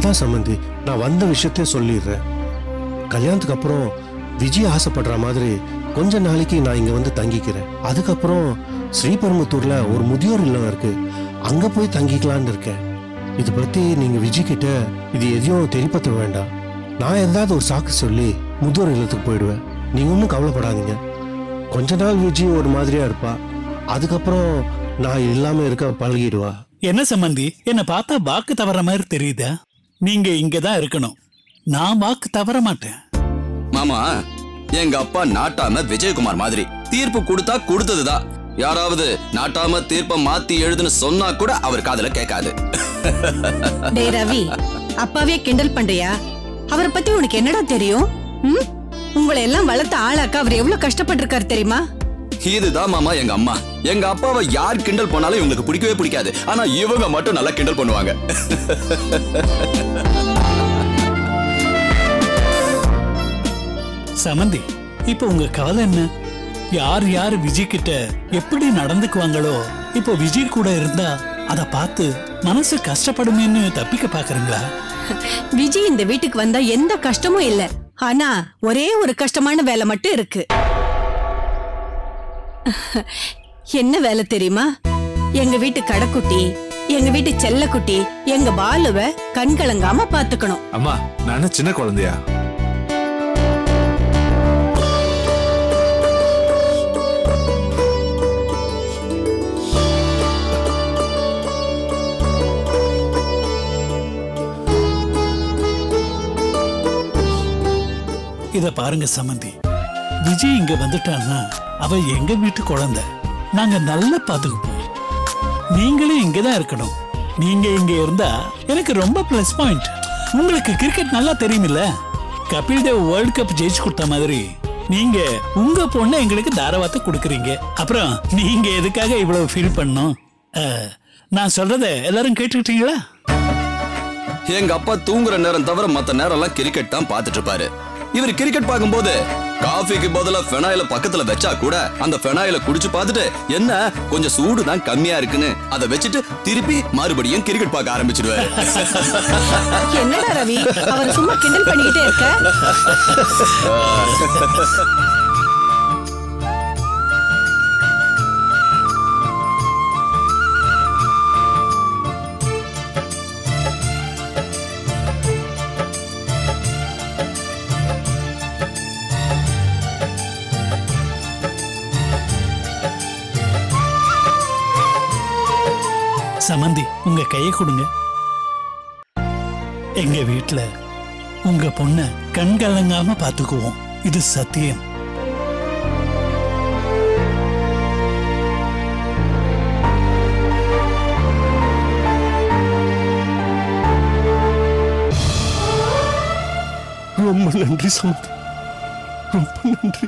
அதான் சம்மந்தி நான் வந்த விஷயத்தையும் சொல்லிடுறேன் கல்யாணத்துக்கு அப்புறம் விஜய் ஆசைப்படுற மாதிரி கொஞ்ச நாளைக்கு நான் இங்க வந்து தங்கிக்கிறேன் அதுக்கப்புறம் ஸ்ரீபெரும்புத்தூர்ல ஒரு முதியோர் இல்லம் இருக்கு அங்க போய் தங்கிக்கலாம்னு இருக்கேன் இது பத்தி நீங்க விஜய் கிட்ட இது எதையும் தெரியப்படுத்த வேண்டாம் நான் ஏதாவது ஒரு சாக்கு சொல்லி முதியோர் இல்லத்துக்கு போயிடுவேன் நீங்க ஒன்றும் கவலைப்படாதீங்க கொஞ்ச நாள் விஜய் ஒரு மாதிரியா இருப்பா அதுக்கப்புறம் நான் இல்லாம இருக்க பழகிடுவா என்ன சம்பந்தி என்ன பார்த்தா வாக்கு தவற மாதிரி தெரியுதா நீங்க இங்க தான் இருக்கணும் நான் வாக்கு தவற மாட்டேன் மாமா எங்க அப்பா நாட்டாம விஜயகுமார் மாதிரி தீர்ப்பு கொடுத்தா கொடுத்ததுதான் யாராவது நாட்டாம தீர்ப்பை மாத்தி எழுதுன்னு சொன்னா கூட அவர் காதுல கேட்காது டேய் ரவி அப்பாவே கிண்டல் பண்றியா அவரை பத்தி உனக்கு என்னடா தெரியும் ம்? உங்களை எல்லாம் வளர்த்த ஆளாக்க அவர் எவ்வளவு கஷ்டப்பட்டிருக்காரு தெரியுமா இதுதான் மாமா எங்க அம்மா எங்க அப்பாவை யார் கிண்டல் பண்ணாலும் இவங்களுக்கு பிடிக்கவே பிடிக்காது ஆனா இவங்க மட்டும் நல்லா கிண்டல் பண்ணுவாங்க சமந்தி இப்போ உங்க கவலை என்ன யார் யார் விஜய் கிட்ட எப்படி நடந்துக்குவாங்களோ இப்போ விஜய் கூட இருந்தா அத பார்த்து மனசு கஷ்டப்படுமேன்னு தப்பிக்க பாக்குறீங்களா விஜய் இந்த வீட்டுக்கு வந்தா எந்த கஷ்டமும் இல்ல ஆனா ஒரே ஒரு கஷ்டமான வேலை மட்டும் இருக்கு என்ன வேலை தெரியுமா எங்க வீட்டு கடைக்குட்டி எங்க வீட்டு செல்லக்குட்டி எங்க பாலுவ கண் கலங்காம பாத்துக்கணும் அம்மா நான் சின்ன குழந்தையா இத பாருங்க சமந்தி விஜய் இங்க வந்துட்டான்னா அவ எங்க வீட்டு குழந்தை நாங்க நல்லா பாத்துக்குப்போம் நீங்களும் இங்க தான் இருக்கணும் நீங்க இங்க இருந்தா எனக்கு ரொம்ப ப்ளஸ் பாயிண்ட் உங்களுக்கு கிரிக்கெட் நல்லா தெரியுமில்ல கபில் தேவ் வேர்ல்ட் கப் ஜெயிச்சு கொடுத்த மாதிரி நீங்க உங்க பொண்ணை எங்களுக்கு தாரவாத்தை கொடுக்குறீங்க அப்புறம் நீங்க எதுக்காக இவ்வளவு ஃபீல் பண்ணணும் அஹ், நான் சொல்றத எல்லாரும் கேட்டுக்கிட்டீங்களா எங்க அப்பா தூங்குற நேரம் தவிர மத்த நேரம் எல்லாம் கிரிக்கெட் தான் பார்த்துட்டு இருப்பாரு இவர் கிரிக்கெட் பார்க்கும்போது காஃபிக்கு பதிலா ஃபெனாயில பக்கத்துல வச்சா கூட அந்த ஃபெனாயில குடிச்சு பார்த்துட்டு என்ன கொஞ்சம் சூடு தான் கம்மியா இருக்குன்னு அதை வச்சுட்டு திருப்பி மறுபடியும் கிரிக்கெட் பார்க்க ஆரம்பிச்சிடுவாரு என்னடா ரவி அவர் சும்மா கிண்டல் பண்ணிக்கிட்டே இருக்க சமந்தி உங்க கையை கொடுங்க எங்க வீட்ல உங்க பொண்ண கண் கலங்காம பாத்துக்குவோம் இது சத்தியம் ரொம்ப நன்றி சமந்தி ரொம்ப நன்றி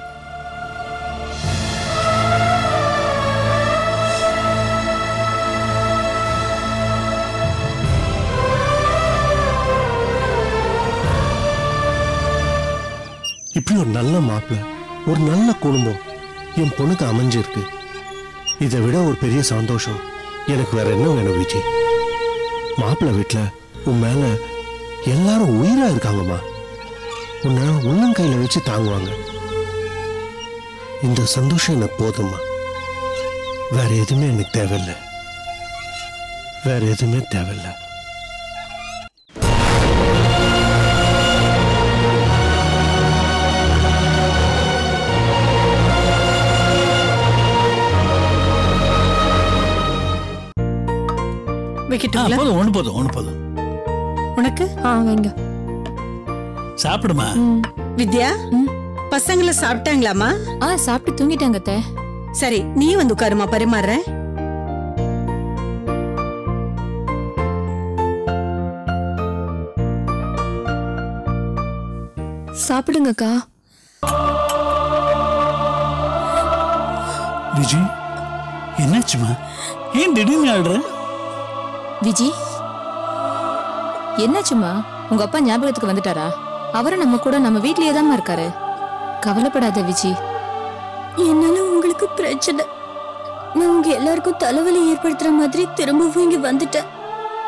இப்படி ஒரு நல்ல மாப்பிள்ளை ஒரு நல்ல குடும்பம் என் பொண்ணுக்கு அமைஞ்சிருக்கு இதை விட ஒரு பெரிய சந்தோஷம் எனக்கு வேற என்ன வேணும் விஜய் மாப்பிள்ளை வீட்டில் உன் மேல எல்லாரும் உயிரா இருக்காங்கம்மா உன்னை உள்ளங்கையில வச்சு தாங்குவாங்க இந்த சந்தோஷம் எனக்கு போதும்மா வேற எதுவுமே எனக்கு தேவையில்லை வேற எதுவுமே தேவையில்லை ஆ, வைக்கட்டுங்களா போதும் ஒண்ணு போதும் ஒண்ணு போதும் உனக்கு ஆ வைங்க சாப்பிடுமா ம். வித்யா பசங்கள சாப்பிட்டாங்களாமா ஆ சாப்பிட்டு தூங்கிட்டாங்க அத்தை சரி நீ வந்து உட்காருமா பரிமாறுறேன் சாப்பிடுங்கக்கா விஜய் என்னாச்சுமா ஏன் திடீர்னு ஆடுற விஜி என்னாச்சுமா உங்க அப்பா ஞாபகத்துக்கு வந்துட்டாரா அவரும் நம்ம கூட நம்ம வீட்லயே தான் இருக்காரு கவலைப்படாத விஜி என்னால உங்களுக்கு பிரச்சனை நான் உங்க எல்லாருக்கும் தலைவலி ஏற்படுத்துற மாதிரி திரும்பவும் இங்க வந்துட்டேன்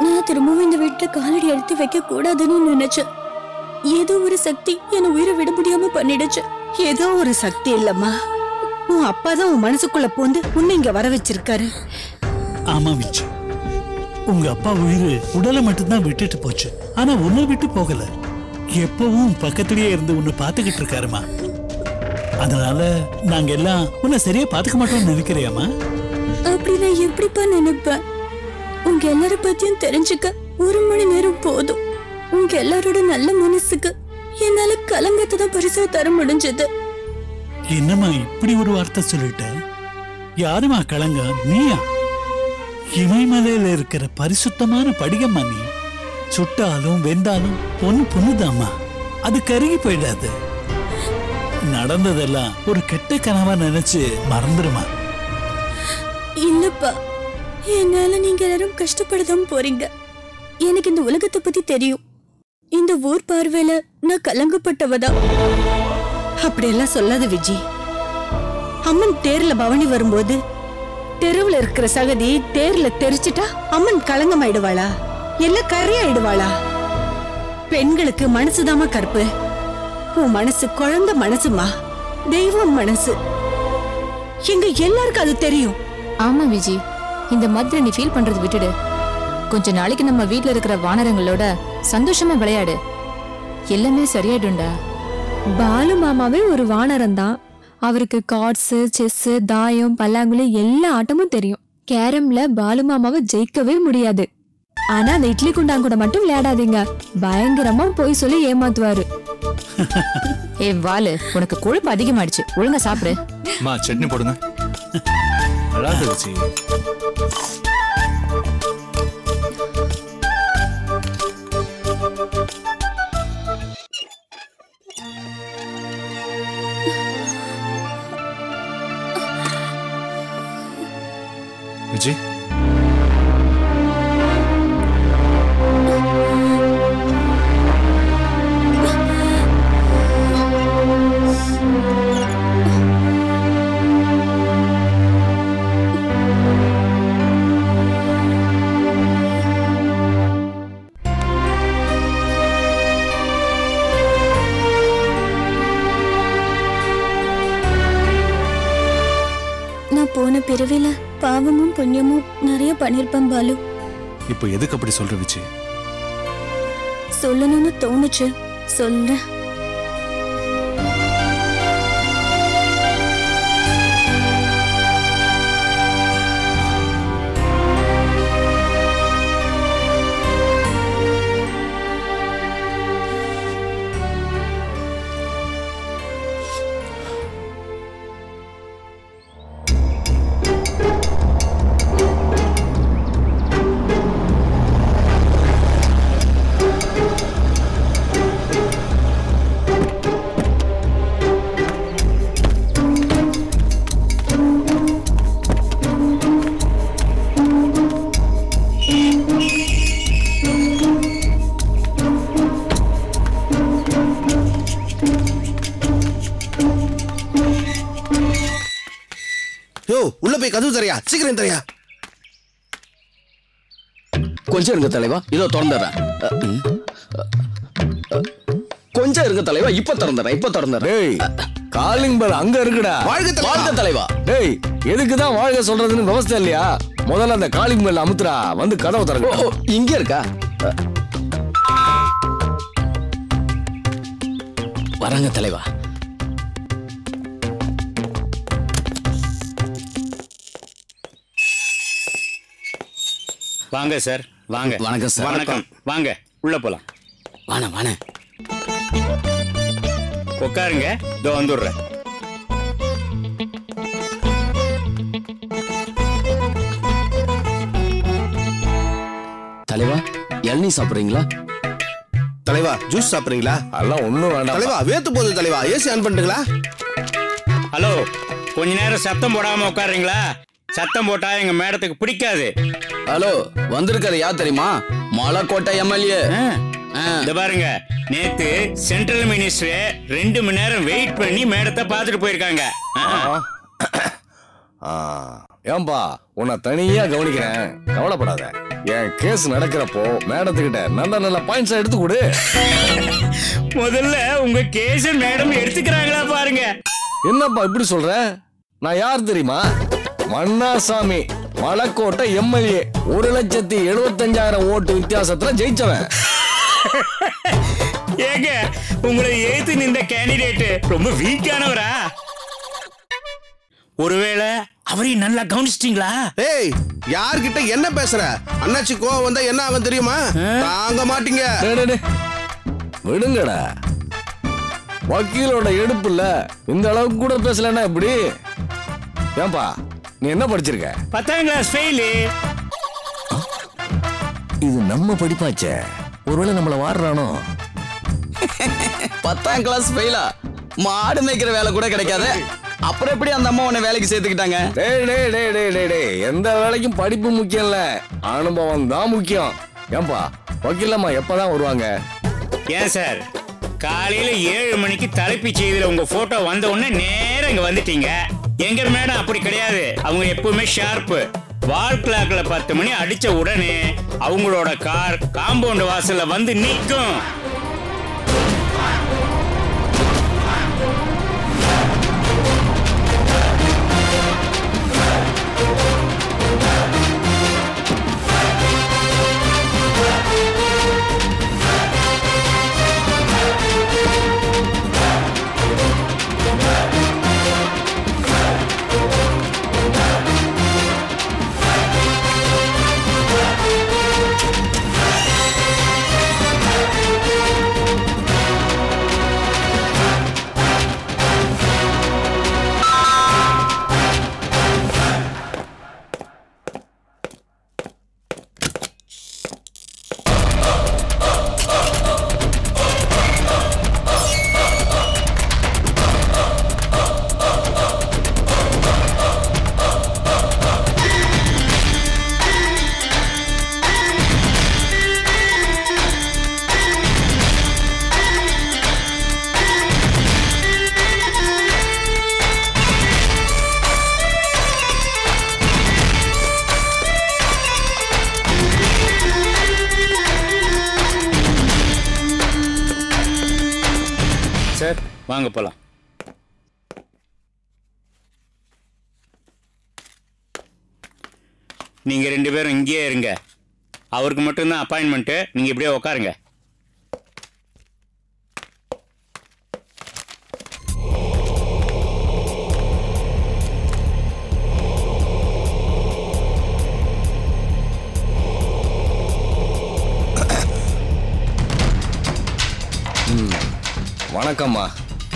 நான் திரும்பவும் இந்த வீட்டுல காலடி எடுத்து வைக்க கூடாதுன்னு நினைச்சேன் ஏதோ ஒரு சக்தி என்னை உயிரை விட முடியாம பண்ணிடுச்சு ஏதோ ஒரு சக்தி இல்லம்மா உன் அப்பா தான் உன் மனசுக்குள்ள பூந்து உன்னை இங்க வர வச்சிருக்காரு ஆமா விஜய் உங்க அப்பா உயிர் உடலை மட்டும்தான் விட்டுட்டு போச்சு ஆனா உன்னை விட்டு போகல எப்பவும் பக்கத்திலேயே இருந்து உன்னை பாத்துக்கிட்டு இருக்காருமா அதனால நாங்க எல்லாம் உன்னை சரியா பாத்துக்க மாட்டோம்னு நினைக்கிறியாமா அப்படி நான் எப்படிப்பா நினைப்பேன் உங்க எல்லார பத்தியும் தெரிஞ்சுக்க ஒரு மணி நேரம் போதும் உங்க எல்லாரோட நல்ல மனசுக்கு என்னால கலங்கத்தை தான் பரிசா தர முடிஞ்சது என்னம்மா இப்படி ஒரு வார்த்தை சொல்லிட்ட யாருமா கலங்க நீயா இமயமலையில இருக்கிற பரிசுத்தமான படிகம்மா நீ சுட்டாலும் வெந்தாலும் பொண்ணு பொண்ணுதாம்மா அது கருகி போயிடாது நடந்ததெல்லாம் ஒரு கெட்ட கனவா நினைச்சு மறந்துருமா இல்லப்பா என்னால நீங்க எல்லாரும் கஷ்டப்படதான் போறீங்க எனக்கு இந்த உலகத்தை பத்தி தெரியும் இந்த ஊர் பார்வையில நான் கலங்கப்பட்டவதான் அப்படியெல்லாம் சொல்லாத விஜி அம்மன் தேர்ல பவனி வரும்போது தெருவுல இருக்கிற சகதி தேர்ல தெரிச்சிட்டா அம்மன் களங்கமாயிடுவாளா இல்ல கரையாயிடுவாளா பெண்களுக்கு மனசுதாம்மா கற்பு உன் மனசு குழந்தை மனசுமா தெய்வம் மனசு எங்க எல்லாருக்கும் அது தெரியும் ஆமா விஜி இந்த மாதிரி நீ ஃபீல் பண்றது விட்டுடு கொஞ்ச நாளைக்கு நம்ம வீட்ல இருக்கிற வானரங்களோட சந்தோஷமா விளையாடு எல்லாமே சரியாயிடும்டா பாலு மாமாவே ஒரு வானரம் தான் அவருக்கு கார்ட்ஸ் செஸ் தாயம் பல்லாங்குழி எல்லா ஆட்டமும் தெரியும் கேரம்ல பாலு மாமாவை ஜெயிக்கவே முடியாது ஆனா அந்த இட்லி குண்டான் கூட மட்டும் விளையாடாதீங்க பயங்கரமா போய் சொல்லி ஏமாத்துவாரு ஏ வாலு உனக்கு கொழுப்பு அதிகமாயிடுச்சு ஒழுங்கா சாப்பிடு அம்மா சட்னி போடுங்க அழாத விஜய் விஜய் நான் போன பிறவில பாவமும் புண்ணியமும் நிறைய பண்ணிருப்பேன் பாலு இப்போ எதுக்கு அப்படி சொல்ற விஜய் சொல்லணும்னு தோணுச்சு சொல்றேன் யோ உள்ள போய் கதவு தரையா சீக்கிரம் தரையா கொஞ்சம் இருங்க தலைவா இதோ திறந்துடுறேன் அ, ம். அ, கொஞ்சம் இருங்க தலைவா இப்ப திறந்துடுறேன் இப்ப திறந்துடுறேன் டேய் காலிங் பெல் அங்க இருக்குடா வாழ்க தலைவா. வாழ்க தலைவா டேய் எதுக்கு தான் வாழ்க சொல்றதுன்னு விவசாயம் இல்லையா முதல்ல அந்த காலிங் பெல் அமுத்துறா வந்து கதவை ஓ, திறக்க ஓ, இங்க இருக்கா அ. வராங்க தலைவா வாங்க சார் வாங்க வணக்கம் சார். வணக்கம் வாங்க உள்ள போலாம் வாண வாண உட்காருங்க இதோ வந்துடுறேன் தலைவா இளநீ சாப்பிடுறீங்களா தலைவா ஜூஸ் சாப்பிடுறீங்களா அதெல்லாம் ஒண்ணும் வேண்டாம் தலைவா வேத்து போகுது தலைவா ஏசி ஆன் பண்ணிட்டுங்களா ஹலோ கொஞ்ச நேரம் சத்தம் போடாம உட்காருங்களா சத்தம் போட்டா எங்க மேடத்துக்கு பிடிக்காது ஹலோ வந்திருக்காரு யார் தெரியுமா மலைக்கோட்டை எம்எல்ஏ ஆ, இந்த பாருங்க நேத்து சென்ட்ரல் மினிஸ்டர் ரெண்டு மணி நேரம் வெயிட் பண்ணி மேடத்தை பார்த்துட்டு போயிருக்காங்க ஆ, ஆ. ஆ, ஏன்பா உன்னை தனியா கவனிக்கிறேன் கவலைப்படாத என் கேஸ் நடக்கிறப்போ மேடத்துக்கிட்ட நல்ல நல்ல பாயிண்ட்ஸா எடுத்து கொடு முதல்ல உங்க கேஸ மேடம் எடுத்துக்கிறாங்களா பாருங்க என்னப்பா இப்படி சொல்ற நான் யார் தெரியுமா மன்னாசாமி மலக்கோட்டை எம்எல்ஏ ஒரு லட்சத்தி எழுபத்தஞ்சாயிரம் ஓட்டு வித்தியாசத்துல ஜெயிச்சவன் ஏங்க உங்களை ஏத்து நின்ற கேண்டிடேட் ரொம்ப வீக்கானவரா ஒருவேளை அவரையும் நல்லா கவனிச்சிட்டீங்களா ஏய் யார்கிட்ட என்ன பேசுற அண்ணாச்சி கோவம் வந்தா என்ன ஆகும் தெரியுமா தாங்க மாட்டீங்க டேய், டேய், டேய். விடுங்கடா வக்கீலோட எடுப்புல இந்த அளவுக்கு கூட பேசலன்னா எப்படி ஏன்பா நீ என்ன படிச்சிருக்க பத்தாம் கிளாஸ் ஃபெயிலு இது நம்ம படிப்பாச்சே ஒருவேளை நம்மள வாடுறானோ பத்தாம் கிளாஸ் ஃபெயிலா மாடு மேய்க்கிற வேலை கூட கிடைக்காது அப்புறம் எப்படி அந்த அம்மா உன்னை வேலைக்கு சேர்த்துக்கிட்டாங்க டேய் டேய் டேய் டேய் டேய் டேய் எந்த வேலைக்கும் படிப்பு முக்கியம் இல்ல அனுபவம் தான் முக்கியம் ஏன்பா வக்கீலம்மா எப்பதான் வருவாங்க ஏன் சார் காலையில ஏழு மணிக்கு தலைப்பு செய்தியில உங்க போட்டோ வந்த உடனே நேரா இங்க வந்துட்டீங்க எங்க மேடம் அப்படி கிடையாது அவங்க எப்பவுமே ஷார்ப்பு வால் கிளாக்ல பத்து மணி அடிச்ச உடனே அவங்களோட கார் காம்பவுண்ட் வாசல்ல வந்து நிக்கும் சார் வாங்க போலாம் நீங்க ரெண்டு பேரும் இங்கேயே இருங்க அவருக்கு மட்டும்தான் அப்பாயின்மெண்ட்டு நீங்க இப்படியே உட்காருங்க வணக்கம்மா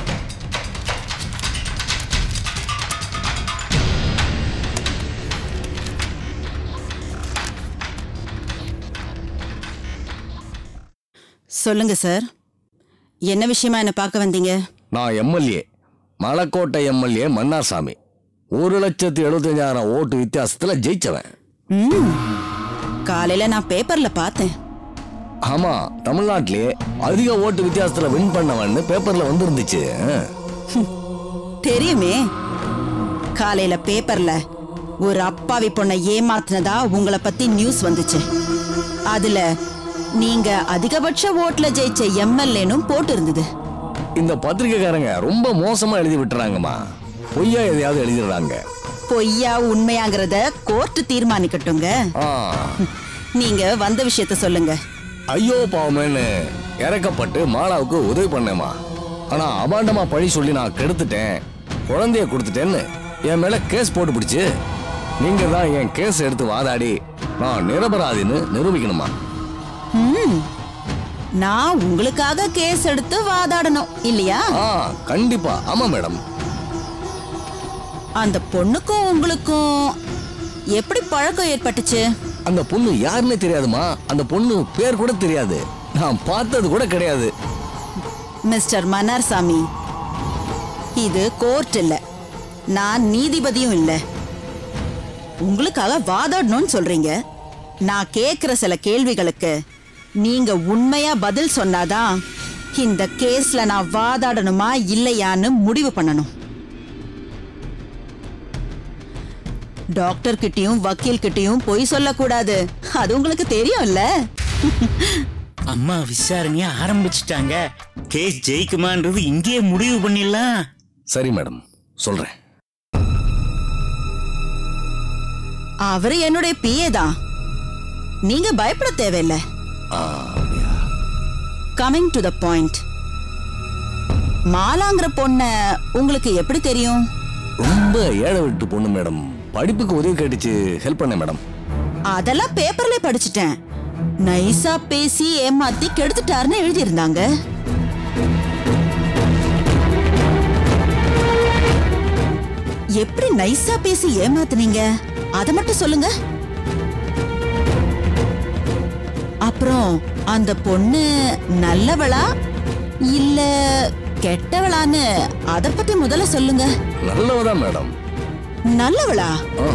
சொல்லுங்க சார் என்ன விஷயமா என்ன பார்க்க வந்தீங்க நான் எம்எல்ஏ மலக்கோட்டை எம்எல்ஏ மன்னார்சாமி ஒரு லட்சத்தி எழுபத்தஞ்சாயிரம் ஓட்டு வித்தியாசத்துல ஜெயிச்சவன் ம் காலையில நான் பேப்பர்ல பார்த்தேன் ஆமா தமிழ்நாட்டிலேயே அதிக ஓட்டு வித்தியாசத்துல வின் பண்ணவன்னு பேப்பர்ல வந்துருந்துச்சு தெரியுமே காலையில பேப்பர்ல ஒரு அப்பாவி பொண்ணை ஏமாத்துனதா உங்களை பத்தி நியூஸ் வந்துச்சு அதுல நீங்க அதிகபட்ச ஓட்டுல ஜெயிச்ச எம்எல்ஏனும் போட்டு இருந்தது இந்த பத்திரிக்கைக்காரங்க ரொம்ப மோசமா எழுதி விட்டுறாங்கம்மா பொய்யா எதையாவது எழுதிடுறாங்க பொய்யா உண்மையாங்கிறத கோர்ட் தீர்மானிக்கட்டுங்க ஆ, நீங்க வந்த விஷயத்த சொல்லுங்க ஐயோ பாவமேன்னு இறக்கப்பட்டு மாலாவுக்கு உதவி பண்ணேம்மா ஆனா அபாண்டமா பழி சொல்லி நான் கெடுத்துட்டேன் குழந்தைய கொடுத்துட்டேன்னு என் மேல கேஸ் போட்டு பிடிச்சு நீங்க தான் என் கேஸ் எடுத்து வாதாடி நான் நிரபராதின்னு நிரூபிக்கணுமா ம் நான் உங்களுக்காக கேஸ் எடுத்து வாதாடணும் இல்லையா ஆ கண்டிப்பா ஆமா மேடம் அந்த பொண்ணுக்கும் உங்களுக்கும் எப்படி பழக்கம் ஏற்பட்டுச்சு அந்த பொண்ணு யாருன்னே தெரியாதுமா அந்த பொண்ணு பேர் கூட தெரியாது நான் பார்த்தது கூட கிடையாது மிஸ்டர் மன்னார்சாமி இது கோர்ட் இல்ல நான் நீதிபதியும் இல்ல உங்களுக்காக வாதாடணும்னு சொல்றீங்க நான் கேக்குற சில கேள்விகளுக்கு நீங்க உண்மையா பதில் சொன்னாதான் இந்த கேஸ்ல நான் வாதாடணுமா இல்லையான்னு முடிவு பண்ணணும் டாக்டர் கிட்டயும் வக்கீல் கிட்டயும் பொய் சொல்லக்கூடாது அது உங்களுக்கு தெரியும்ல அம்மா விசாரணைய ஆரம்பிச்சிட்டாங்க கேஸ் ஜெயிக்குமான்றது இங்கேயே முடிவு பண்ணிடலாம் சரி மேடம் சொல்றேன் அவரு என்னுடைய பிஏ தான் நீங்க பயப்பட தேவையில்லை ஆ, அப்படியா? கமிங் டு த பாயிண்ட் மாலாங்கிற பொண்ண உங்களுக்கு எப்படி தெரியும் ரொம்ப ஏழை விட்டு பொண்ணு மேடம் படிப்புக்கு உதவி கேட்டுச்சு ஹெல்ப் பண்ணேன் மேடம் அதெல்லாம் பேப்பர்ல படிச்சுட்டேன் நைஸா பேசி ஏமாத்தி கெடுத்துட்டாருன்னு எழுதியிருந்தாங்க எப்படி நைஸா பேசி ஏமாத்துனீங்க அத மட்டும் சொல்லுங்க அப்புறம் அந்த பொண்ணு நல்லவளா இல்ல கெட்டவளான்னு அத பத்தி முதல்ல சொல்லுங்க நல்லவதான் மேடம் நல்லவளா ஆ,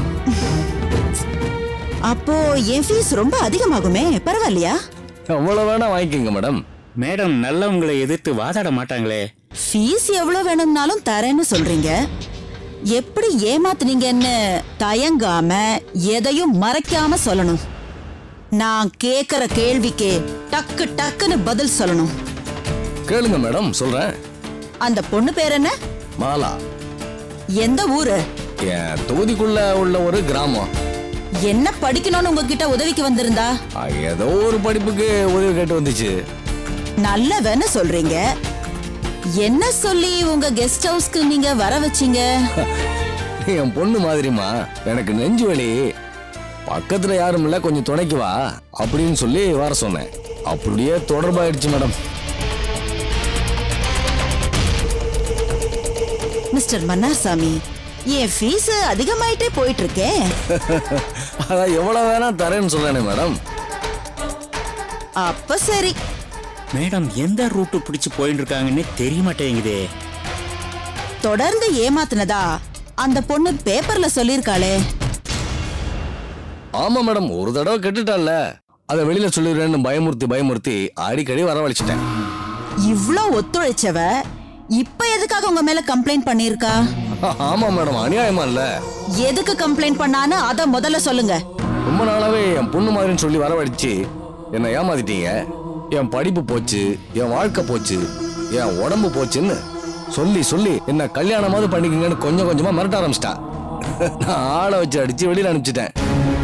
அப்போ என் ஃபீஸ் ரொம்ப அதிகமாகுமே பரவாயில்லையா அவ்வளவு வேணா வாங்கிக்கோங்க மேடம் மேடம் நல்லவங்களை எதிர்த்து வாதாட மாட்டாங்களே ஃபீஸ் எவ்வளவு வேணும்னாலும் தரேன்னு சொல்றீங்க எப்படி ஏமாத்துனீங்கன்னு தயங்காம எதையும் மறைக்காம சொல்லணும் நான் கேக்குற கேள்விக்கு டக்கு டக்குன்னு பதில் சொல்லணும் கேளுங்க மேடம் சொல்றேன் அந்த பொண்ணு பேர் என்ன மாலா எந்த ஊரு என் தொகுதிக்குள்ள உள்ள ஒரு கிராமம் என்ன படிக்கணும்னு உங்ககிட்ட உதவிக்கு வந்திருந்தா ஆ, ஏதோ ஒரு படிப்புக்கு உதவி கேட்டு வந்துச்சு நல்லவன்னு சொல்றீங்க என்ன சொல்லி உங்க கெஸ்ட் ஹவுஸ்க்கு நீங்க வர வச்சீங்க என் பொண்ணு மாதிரிமா எனக்கு நெஞ்சு வலி பக்கத்துல யாரும் இல்ல கொஞ்சம் துணைக்கு வா அப்படின்னு சொல்லி வர சொன்னேன் அப்படியே தொடர்பாயிடுச்சு மேடம் மிஸ்டர் மன்னார்சாமி என் ஃபீஸ் அதிகமாயிட்டே போயிட்டு இருக்கே அதான் எவ்வளவு வேணா தரேன்னு சொல்றேனே மேடம் அப்ப சரி மேடம் எந்த ரூட்டு பிடிச்சு போயிட்டு இருக்காங்கன்னு தெரிய மாட்டேங்குதே தொடர்ந்து ஏமாத்துனதா அந்த பொண்ணு பேப்பர்ல சொல்லிருக்காளே ஆமா மேடம் ஒரு தடவை கெட்டுட்டான்ல அதை வெளியில சொல்லிடுறேன்னு பயமுறுத்தி பயமுறுத்தி அடிக்கடி வரவழைச்சிட்டேன் இவ்ளோ ஒத்துழைச்சவ இப்ப எதுக்காக உங்க மேல கம்ப்ளைண்ட் பண்ணிருக்கா ஆமா மேடம் அநியாயமா இல்ல எதுக்கு கம்ப்ளைண்ட் பண்ணான்னு அத முதல்ல சொல்லுங்க ரொம்ப நாளாவே என் பொண்ணு மாதிரின்னு சொல்லி வரவழைச்சு என்னை ஏமாத்திட்டீங்க என் படிப்பு போச்சு என் வாழ்க்கை போச்சு என் உடம்பு போச்சுன்னு சொல்லி சொல்லி என்ன கல்யாணமாவது பண்ணிக்கங்கன்னு கொஞ்சம் கொஞ்சமா மிரட்ட ஆரம்பிச்சிட்டா நான் ஆளை வச்சு அடிச்சு வெளியில அனுப்பிச்சிட்டேன்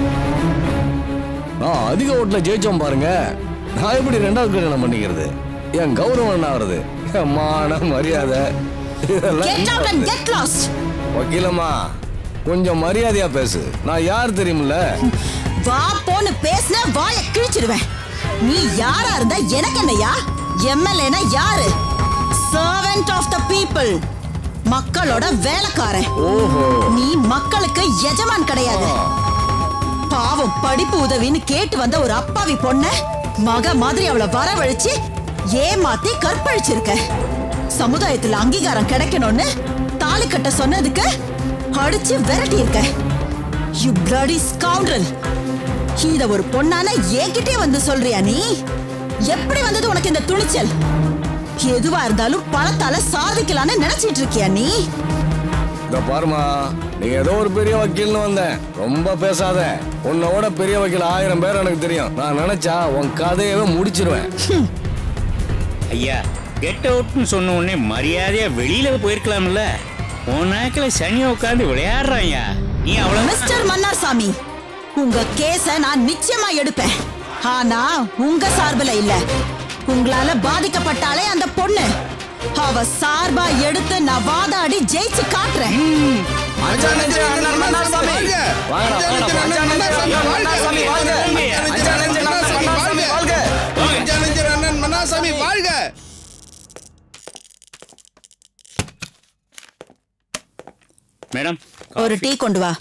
நான் அதிக ஓட்டுல ஜெயிச்சோம் பாருங்க நான் எப்படி ரெண்டாவது கல்யாணம் பண்ணிக்கிறது என் கௌரவம் என்ன ஆகுறது என் மான மரியாதை இதெல்லாம் கெட் என்ன அவுட் அண்ட் வருது? கெட் லாஸ்ட் வக்கீலம்மா கொஞ்சம் மரியாதையா பேசு நான் யார் தெரியுமில்ல வா போன்னு பேசின வாய கிழிச்சிடுவேன் நீ யாரா இருந்தா எனக்கு என்னையா எம்எல்ஏனா யாரு சர்வெண்ட் ஆஃப் த பீப்புள் மக்களோட வேலைக்காரன் ஓஹோ நீ மக்களுக்கு எஜமான் கிடையாது பாவம் படிப்பு உதவின்னு கேட்டு வந்த ஒரு அப்பாவி பொண்ண மக மாதிரி அவளை வரவழைச்சு ஏமாத்தி கற்பழிச்சிருக்க சமுதாயத்துல அங்கீகாரம் கிடைக்கணும்னு தாலி கட்ட சொன்னதுக்கு அடிச்சு விரட்டி இருக்க யூ bloody scoundrel இத ஒரு பொண்ணான என்கிட்டே வந்து சொல்றியா நீ எப்படி வந்தது உனக்கு இந்த துணிச்சல் எதுவா இருந்தாலும் பணத்தால சாதிக்கலாம்னு நினைச்சிட்டு இருக்கியா நீ இந்த பாருமா நீ ஏதோ ஒரு பெரிய வக்கீல்னு வந்தேன் ரொம்ப பேசாத உன்னோட பெரிய வக்கீல் ஆயிரம் பேர் எனக்கு தெரியும் நான் நினைச்சா உன் கதையவே முடிச்சிருவேன் ஐயா கெட் அவுட்னு சொன்ன உடனே மரியாதையா வெளியில போயிருக்கலாம்ல உன் நாக்கில் சனி உட்காந்து விளையாடுறான்யா நீ அவ்வளவு மிஸ்டர் மன்னார்சாமி உங்க கேஸ நான் நிச்சயமா எடுப்பேன் ஆனா உங்க சார்புல இல்ல உங்களால பாதிக்கப்பட்டாலே அந்த பொண்ணு அவ சார்பா எடுத்து நான் வாதாடி ஜெயிச்சு காட்டுறேன் அஞ்சா நெஞ்சு அண்ணன் மன்னார்சாமி வாழ்க. அஞ்சா நெஞ்சு அண்ணன் மன்னார்சாமி வாழ்க. அஞ்சா நெஞ்சு மன்னார்சாமி வாழ்க. அஞ்சா நெஞ்சு அண்ணன் மன்னார்சாமி வாழ்க மேடம் ஒரு டீ கொண்டு வா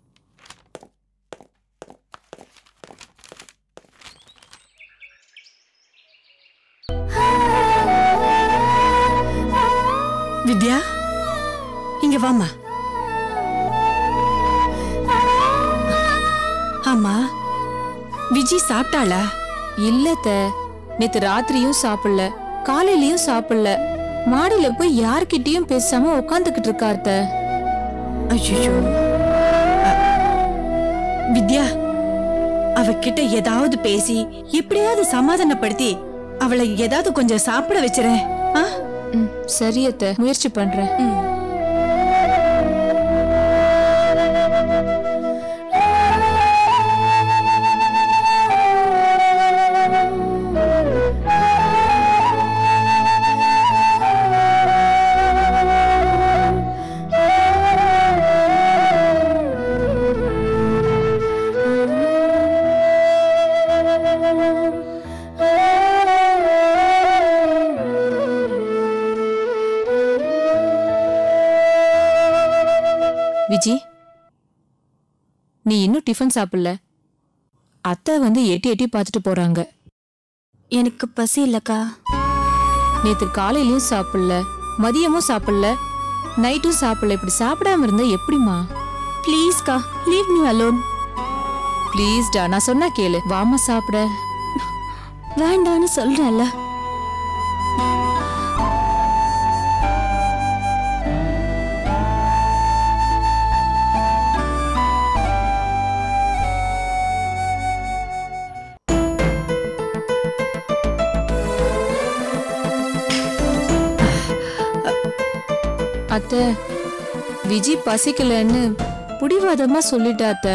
வித்யா இங்க வாமா ஆமா விஜி சாப்பிட்டாளா இல்ல அத்த நேத்து ராத்திரியும் சாப்பிடல காலையிலயும் சாப்பிடல மாடியில போய் யார்கிட்டயும் பேசாம உட்காந்துக்கிட்டு இருக்கா அத்த ஐயோ வித்யா அவகிட்ட ஏதாவது பேசி எப்படியாவது சமாதானப்படுத்தி அவளை ஏதாவது கொஞ்சம் சாப்பிட வச்சிரேன் ஆ? ம், சரி அத்தை முயற்சி பண்றேன் விஜி நீ இன்னும் டிஃபன் சாப்பிடல அத்தை வந்து எட்டி எட்டி பார்த்துட்டு போறாங்க எனக்கு பசி இல்லக்கா நேத்து காலையிலயும் சாப்பிடல மதியமும் சாப்பிடல நைட்டும் சாப்பிடல இப்படி சாப்பிடாம இருந்தா எப்படிமா ப்ளீஸ்க்கா லீவ் மீ அலோன் ப்ளீஸ்டா நான் சொன்னா கேளு வாமா சாப்பிட வேண்டான்னு சொல்றேன்ல அத்தை விஜி பசிக்கலன்னு புடிவாதமா சொல்லிட்டா அத்தை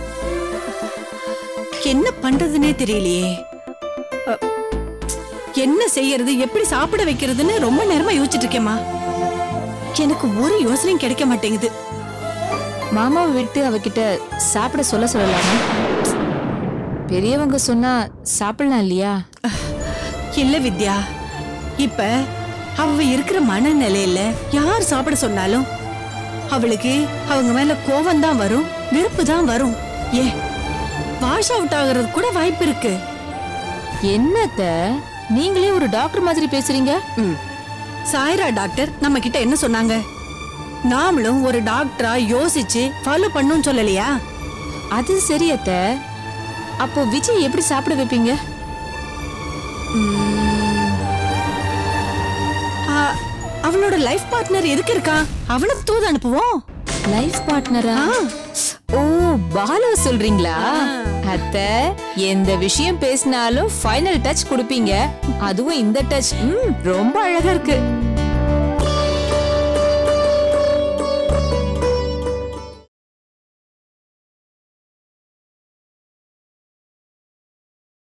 என்ன பண்றதுனே தெரியலையே அ, என்ன செய்யறது எப்படி சாப்பிட வைக்கிறதுன்னு ரொம்ப நேரமா யோசிச்சுட்டு இருக்கேம்மா எனக்கு ஒரு யோசனையும் கிடைக்க மாட்டேங்குது மாமாவை விட்டு அவகிட்ட சாப்பிட சொல்ல சொல்லலாமா பெரியவங்க சொன்னா சாப்பிடலாம் இல்லையா இல்ல வித்யா இப்ப அவ இருக்கிற மனநிலையில யார் சாப்பிட சொன்னாலும் அவளுக்கு அவங்க மேல கோவம் தான் வரும் வெறுப்பு தான் வரும் ஏ வாஷ் அவுட் ஆகுறது கூட வாய்ப்பு இருக்கு என்னத்த நீங்களே ஒரு டாக்டர் மாதிரி பேசுறீங்க ம். சாய்ரா டாக்டர் நம்ம கிட்ட என்ன சொன்னாங்க நாமளும் ஒரு டாக்டரா யோசிச்சு ஃபாலோ பண்ணும் சொல்லலையா அது சரி அத்த அப்போ விஜய் எப்படி சாப்பிட வைப்பீங்க ஆ, அவளோட லைஃப் பார்ட்னர் எதுக்கு இருக்கா அவளுக்கு தூது அனுப்புவோம் லைஃப் பார்ட்னரா ஓ பாலு சொல்றீங்களா அத்த எந்த விஷயம் பேசினாலும் ஃபைனல் டச் கொடுப்பீங்க அதுவும் இந்த டச் ம் ரொம்ப அழகா இருக்கு